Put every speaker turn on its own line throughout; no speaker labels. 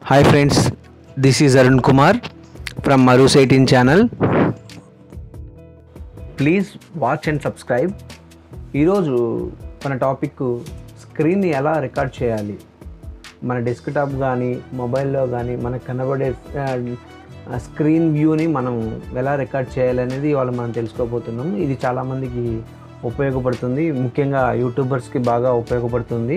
hi friends this is Arun Kumar from Maroos eighteen channel please watch and subscribe ఈరోజు మన topic స్క్రీన్ని ఎలా record చేయాలి మన డెస్క్టాప్ కానీ మొబైల్లో కానీ మనకు కనబడే ఆ, స్క్రీన్ వ్యూని మనం ఎలా రికార్డ్ చేయాలనేది ఇవాళ మనం తెలుసుకోబోతున్నాం ఇది చాలామందికి ఉపయోగపడుతుంది ముఖ్యంగా యూట్యూబర్స్కి బాగా ఉపయోగపడుతుంది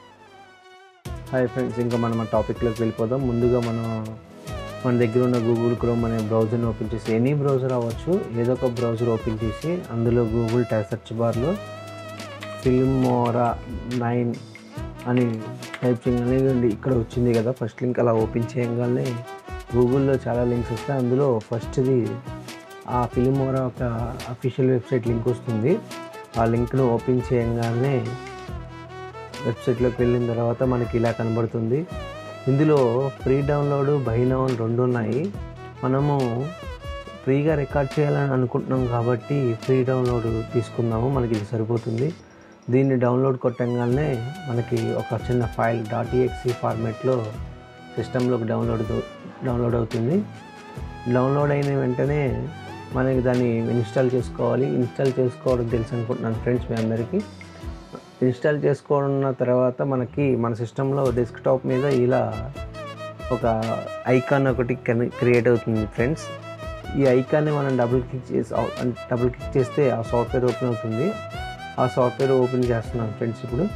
హాయ్ ఫ్రెండ్స్ ఇంకా మనం ఆ టాపిక్లోకి వెళ్ళిపోదాం ముందుగా మనం మన దగ్గర ఉన్న గూగుల్ క్రోమ్ అనే బ్రౌజర్ని ఓపెన్ చేసి ఎనీ బ్రౌజర్ అవ్వచ్చు ఏదో ఒక బ్రౌజర్ ఓపెన్ చేసి అందులో గూగుల్ టై సెర్చ్ బార్లో ఫిల్మోరా నైన్ అని టైప్ చేయగానే ఇక్కడ వచ్చింది కదా ఫస్ట్ లింక్ అలా ఓపెన్ చేయగానే గూగుల్లో చాలా లింక్స్ వస్తాయి అందులో ఫస్ట్ది ఆ ఫిలిమోరా ఒక అఫీషియల్ వెబ్సైట్ లింక్ వస్తుంది ఆ లింక్ను ఓపెన్ చేయగానే వెబ్సైట్లోకి వెళ్ళిన తర్వాత మనకి ఇలా కనబడుతుంది ఇందులో ఫ్రీ డౌన్లోడ్ బై డౌన్ రెండు ఉన్నాయి మనము ఫ్రీగా రికార్డ్ చేయాలని అనుకుంటున్నాం కాబట్టి ఫ్రీ డౌన్లోడ్ తీసుకుందాము మనకి ఇది సరిపోతుంది దీన్ని డౌన్లోడ్ కొట్టంగానే మనకి ఒక చిన్న ఫైల్ డాట్ ఈఎక్సీ ఫార్మేట్లో సిస్టంలోకి డౌన్లోడ్ డౌన్లోడ్ అవుతుంది డౌన్లోడ్ అయిన వెంటనే మనకి దాన్ని ఇన్స్టాల్ చేసుకోవాలి ఇన్స్టాల్ చేసుకోవడం తెలుసు అనుకుంటున్నాను ఫ్రెండ్స్ మీ అందరికీ ఇన్స్టాల్ చేసుకున్న తర్వాత మనకి మన సిస్టంలో డెస్క్టాప్ మీద ఇలా ఒక ఐకాన్ ఒకటి క్రియేట్ అవుతుంది ఫ్రెండ్స్ ఈ ఐకాన్ని మనం డబుల్ క్లిక్ చేసి డబుల్ క్లిక్ చేస్తే ఆ సాఫ్ట్వేర్ ఓపెన్ అవుతుంది ఆ సాఫ్ట్వేర్ ఓపెన్ చేస్తున్నాం ఫ్రెండ్స్ ఇప్పుడు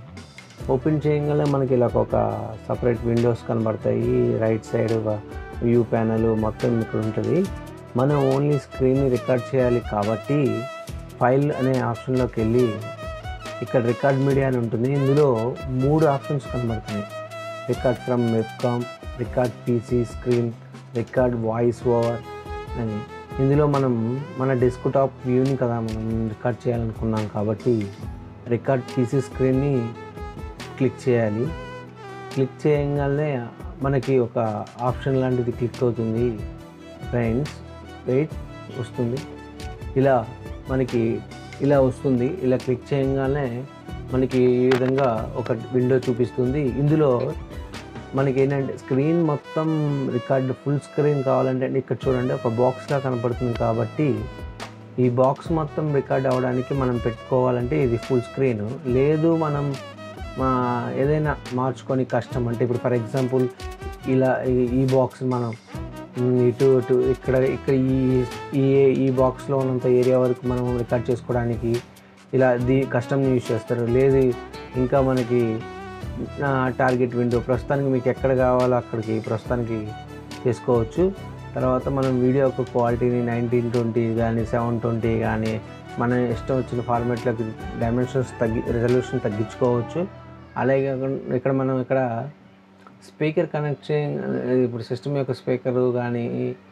ఓపెన్ చేయగానే మనకి ఇలా ఒక సపరేట్ విండోస్ కనబడతాయి రైట్ సైడ్ వ్యూ ప్యానల్ మొత్తం ఇక్కడ ఉంటుంది మనం ఓన్లీ స్క్రీన్ని రికార్డ్ చేయాలి కాబట్టి ఫైల్ అనే ఆప్షన్లోకి వెళ్ళి ఇక్కడ రికార్డ్ మీడియా అని ఉంటుంది ఇందులో మూడు ఆప్షన్స్ కనబడుతున్నాయి record from webcam record PC screen record voice over అని ఇందులో మనం మన డెస్క్టాప్ వ్యూని కదా మనం రికార్డ్ చేయాలనుకున్నాం కాబట్టి రికార్డ్ పీసీ స్క్రీన్ని క్లిక్ చేయాలి క్లిక్ చేయగానే మనకి ఒక ఆప్షన్ లాంటిది క్లిక్ అవుతుంది ఫ్రెండ్స్ వెయిట్ వస్తుంది ఇలా మనకి ఇలా వస్తుంది ఇలా క్లిక్ చేయగానే మనకి ఈ విధంగా ఒక విండో చూపిస్తుంది ఇందులో మనకి ఏంటంటే స్క్రీన్ మొత్తం రికార్డ్ ఫుల్ స్క్రీన్ కావాలంటే ఇక్కడ చూడండి ఒక బాక్స్లా కనపడుతుంది కాబట్టి ఈ బాక్స్ మొత్తం రికార్డ్ అవ్వడానికి మనం పెట్టుకోవాలంటే ఇది ఫుల్ స్క్రీన్ లేదు మనం మా ఏదైనా మార్చుకొని కష్టం అంటే ఇప్పుడు ఫర్ ఎగ్జాంపుల్ ఇలా ఈ- ఈ బాక్స్ మనం ఉమ్, ఇటు ఇటు ఇక్కడ ఇక్కడ ఈ ఈ ఈ బాక్స్లో ఉన్నంత ఏరియా వరకు మనం రికార్డ్ చేసుకోవడానికి ఇలా దీ కస్టమ్ యూజ్ చేస్తారు లేదు ఇంకా మనకి టార్గెట్ విండో ప్రస్తుతానికి మీకు ఎక్కడ కావాలో అక్కడికి ప్రస్తుతానికి చేసుకోవచ్చు తర్వాత మనం వీడియో యొక్క క్వాలిటీని నైన్టీన్ ట్వంటీ కానీ సెవెన్ ట్వంటీ కానీ మన ఇష్టం వచ్చిన ఫార్మాట్లోకి డైమెన్షన్స్ తగ్గి రెజల్యూషన్ తగ్గించుకోవచ్చు అలాగే కాకుండా ఇక్కడ మనం ఇక్కడ స్పీకర్ కనెక్ట్ చే ఇప్పుడు సిస్టమ్ యొక్క స్పీకర్ కానీ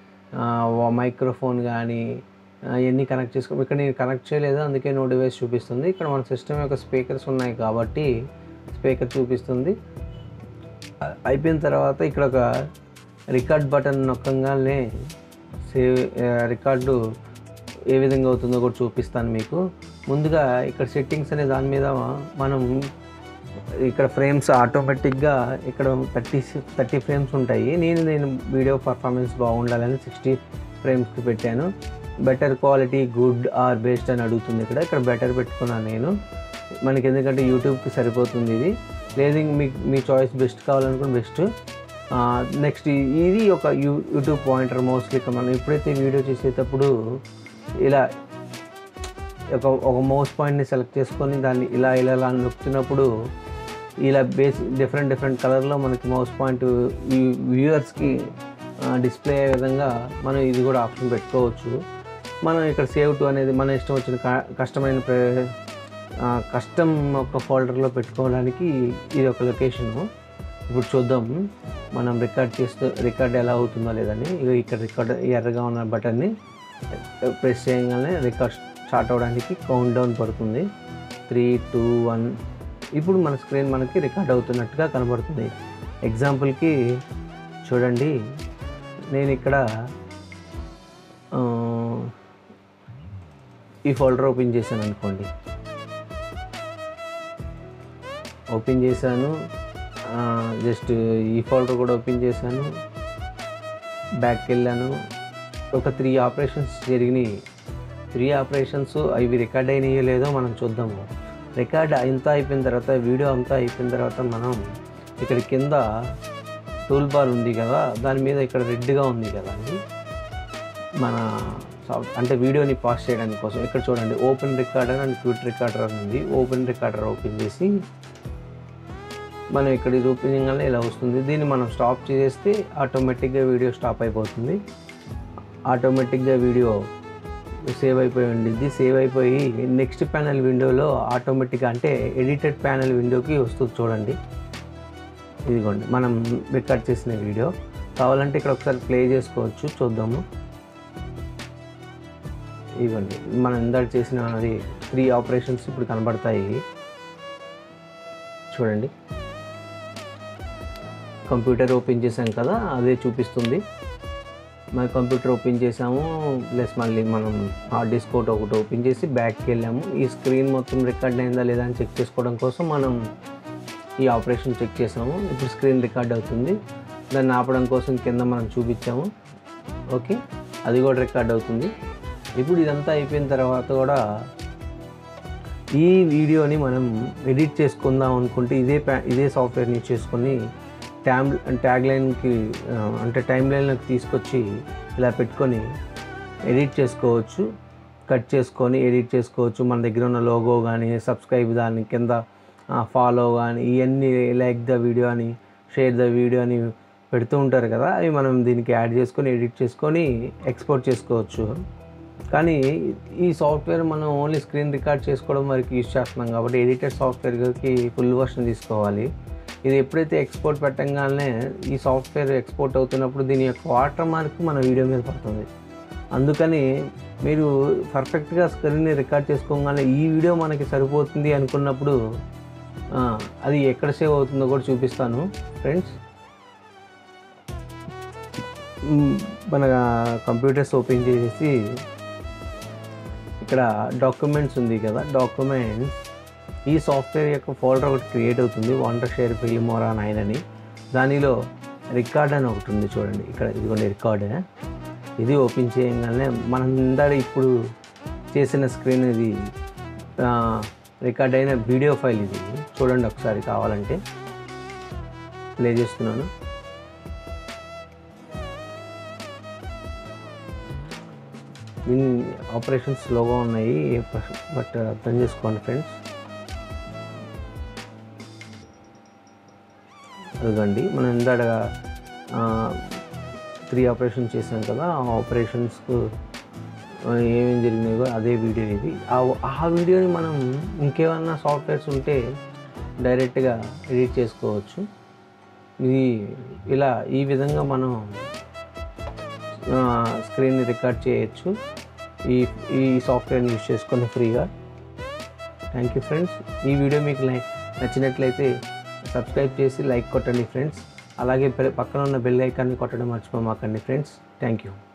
మైక్రోఫోన్ కానీ ఇవన్నీ కనెక్ట్ చేసుకో ఇక్కడ నేను కనెక్ట్ చేయలేదు అందుకే నో డివైస్ చూపిస్తుంది ఇక్కడ మన సిస్టమ్ యొక్క స్పీకర్స్ ఉన్నాయి కాబట్టి స్పీకర్ చూపిస్తుంది అ- అయిపోయిన తర్వాత ఇక్కడ ఒక రికార్డ్ బటన్ నొక్కగానే సేవ్ రికార్డు ఏ విధంగా అవుతుందో కూడా చూపిస్తాను మీకు ముందుగా ఇక్కడ సెట్టింగ్స్ అనే దాని మీద మనం ఇక్కడ ఫ్రేమ్స్ ఆటోమేటిక్గా ఇక్కడ థర్టీ థర్టీ ఫ్రేమ్స్ ఉంటాయి నేను నేను వీడియో పర్ఫార్మెన్స్ బాగుండాలని సిక్స్టీ ఫ్రేమ్స్కి పెట్టాను better quality good or best అని అడుగుతుంది ఇక్కడ ఇక్కడ బెటర్ పెట్టుకున్నాను నేను మనకి ఎందుకంటే యూట్యూబ్కి సరిపోతుంది ఇది లేదు ఇంక మీకు మీ చాయిస్ బెస్ట్ కావాలనుకుని బెస్ట్ నెక్స్ట్ ఇది ఒక యూ యూట్యూబ్ పాయింటర్ మోస్ట్లీ మనం ఎప్పుడైతే వీడియో చేసేటప్పుడు ఇలా ఒక ఒక మౌస్ పాయింట్ని సెలెక్ట్ చేసుకొని దాన్ని ఇలా ఇలా ఇలా నొక్కుతున్నప్పుడు ఇలా బేస్ డిఫరెంట్ డిఫరెంట్ కలర్లో మనకి మౌస్ పాయింట్ వ్యూవర్స్కి డిస్ప్లే అయ్యే విధంగా మనం ఇది కూడా ఆప్షన్ పెట్టుకోవచ్చు మనం ఇక్కడ సేవ్ టు అనేది మన ఇష్టం వచ్చిన క- కష్టమైన ప్ర- ఆ, కష్టం ఒక ఫోల్డర్లో పెట్టుకోవడానికి ఇది ఒక లొకేషను ఇప్పుడు చూద్దాం మనం రికార్డ్ చేస్తూ రికార్డ్ ఎలా అవుతుందో లేదని ఇగో ఇక్కడ రికార్డ్ ఎర్రగా ఉన్న బటన్ని ప్రెస్ చేయగానే రికార్డ్ స్టార్ట్ అవ్వడానికి కౌంట్ డౌన్ పడుతుంది త్రీ టూ వన్ ఇప్పుడు మన స్క్రీన్ మనకి రికార్డ్ అవుతున్నట్టుగా కనబడుతుంది ఎగ్జాంపుల్కి చూడండి నేను ఇక్కడ ఆ, ఈ ఫోల్డర్ ఓపెన్ చేశాను అనుకోండి ఓపెన్ చేశాను జస్ట్ ఈ ఫోల్డర్ కూడా ఓపెన్ చేశాను బ్యాక్కి వెళ్ళాను ఒక త్రీ ఆపరేషన్స్ జరిగినాయి త్రీ ఆపరేషన్స్ అవి రికార్డ్ అయినాయో లేదో మనం చూద్దాము రికార్డ్ అంతా అయిపోయిన తర్వాత వీడియో అంతా అయిపోయిన తర్వాత మనం ఇక్కడ కింద టూల్ బార్ ఉంది కదా దాని మీద ఇక్కడ రెడ్గా ఉంది కదండి మన సాఫ్ట్ అంటే వీడియోని పాస్ చేయడానికి కోసం ఇక్కడ చూడండి open recorder and quit recorder అని ఉంది ఓపెన్ రికార్డర్ ఓపెన్ చేసి మనం ఇక్కడ ఇది ఓపెన్ చేయగానే ఇలా వస్తుంది దీన్ని మనం స్టాప్ చేస్తే ఆటోమేటిక్గా వీడియో స్టాప్ అయిపోతుంది ఆటోమేటిక్గా వీడియో సేవ్ అయిపోయి ఉండిద్ది సేవ్ అయిపోయి నెక్స్ట్ ప్యానల్ విండోలో ఆటోమేటిక్గా అంటే ఎడిటెడ్ ప్యానల్ విండోకి వస్తుంది చూడండి ఇదిగోండి మనం రికార్డ్ చేసిన వీడియో కావాలంటే ఇక్కడ ఒకసారి ప్లే చేసుకోవచ్చు చూద్దాము ఇదిగోండి మనం ఇందాక చేసిన అది త్రీ ఆపరేషన్స్ ఇప్పుడు కనబడతాయి చూడండి కంప్యూటర్ ఓపెన్ చేసాం కదా అదే చూపిస్తుంది మన కంప్యూటర్ ఓపెన్ చేసాము ప్లస్ మళ్ళీ మనం హార్డ్ డిస్క్ ఒకటి ఒకటి ఓపెన్ చేసి బ్యాక్కి వెళ్ళాము ఈ స్క్రీన్ మొత్తం రికార్డ్ అయిందా లేదా అని చెక్ చేసుకోవడం కోసం మనం ఈ ఆపరేషన్ చెక్ చేసాము ఇప్పుడు స్క్రీన్ రికార్డ్ అవుతుంది దాన్ని ఆపడం కోసం కింద మనం చూపించాము ఓకే అది కూడా రికార్డ్ అవుతుంది ఇప్పుడు ఇదంతా అయిపోయిన తర్వాత కూడా ఈ వీడియోని మనం ఎడిట్ చేసుకుందాం అనుకుంటే ఇదే ప్యా ఇదే సాఫ్ట్వేర్ని యూజ్ చేసుకొని ట్యామ్ ట్యాగ్ లైన్కి అంటే టైం లైన్లోకి తీసుకొచ్చి ఇలా పెట్టుకొని ఎడిట్ చేసుకోవచ్చు కట్ చేసుకొని ఎడిట్ చేసుకోవచ్చు మన దగ్గర ఉన్న లోగో కానీ సబ్స్క్రైబ్ దాని కింద ఫాలో కానీ ఇవన్నీ లైక్ ద వీడియో అని షేర్ ద వీడియో అని పెడుతూ ఉంటారు కదా అవి మనం దీనికి యాడ్ చేసుకొని ఎడిట్ చేసుకొని ఎక్స్పోర్ట్ చేసుకోవచ్చు కానీ ఈ సాఫ్ట్వేర్ మనం ఓన్లీ స్క్రీన్ రికార్డ్ చేసుకోవడం వరకు యూజ్ చేస్తున్నాం కాబట్టి ఎడిటెడ్ సాఫ్ట్వేర్కి ఫుల్ వర్షన్ తీసుకోవాలి ఇది ఎప్పుడైతే ఎక్స్పోర్ట్ పెట్టంగానే ఈ సాఫ్ట్వేర్ ఎక్స్పోర్ట్ అవుతున్నప్పుడు దీని యొక్క వాటర్ మార్క్ మన వీడియో మీద పడుతుంది అందుకని మీరు పర్ఫెక్ట్గా స్క్రీన్ని రికార్డ్ చేసుకోగానే ఈ వీడియో మనకి సరిపోతుంది అనుకున్నప్పుడు ఆ, అది ఎక్కడ సేవ్ అవుతుందో కూడా చూపిస్తాను ఫ్రెండ్స్ మ్, మన కంప్యూటర్స్ ఓపెన్ చేసేసి ఇక్కడ డాక్యుమెంట్స్ ఉంది కదా డాక్యుమెంట్స్ ఈ సాఫ్ట్వేర్ యొక్క ఫోల్డర్ ఒకటి క్రియేట్ అవుతుంది వాంటర్ షేర్ ఫిలిమోరా నైన్ అని దానిలో రికార్డ్ అని ఒకటి ఉంది చూడండి ఇక్కడ ఇదిగోండి రికార్డ్ ఇది ఓపెన్ చేయగానే మనం ఇందాక ఇప్పుడు చేసిన స్క్రీన్ ఇది రికార్డ్ అయిన వీడియో ఫైల్ ఇది చూడండి ఒకసారి కావాలంటే ప్లే చేస్తున్నాను దీని ఆపరేషన్స్ స్లోగా ఉన్నాయి బట్ అర్థం చేసుకోండి ఫ్రెండ్స్ అదిగండి మనం ఇందాక త్రీ ఆపరేషన్స్ చేసాం కదా ఆ ఆపరేషన్స్కు ఏమేమి జరిగినాయో అదే వీడియో ఇది ఆ ఆ వీడియోని మనం ఇంకేమన్నా సాఫ్ట్వేర్స్ ఉంటే డైరెక్ట్గా ఎడిట్ చేసుకోవచ్చు ఇది ఇలా ఈ విధంగా మనం స్క్రీన్ని రికార్డ్ చేయొచ్చు ఈ ఈ సాఫ్ట్వేర్ని యూజ్ చేసుకొని ఫ్రీగా థ్యాంక్ యూ ఫ్రెండ్స్ ఈ వీడియో మీకు లై- నచ్చినట్లయితే సబ్స్క్రైబ్ చేసి లైక్ కొట్టండి ఫ్రెండ్స్ అలాగే పె- పక్కన ఉన్న బెల్ ఐకాన్ని కొట్టడం మర్చిపోమాకండి ఫ్రెండ్స్ థ్యాంక్ యూ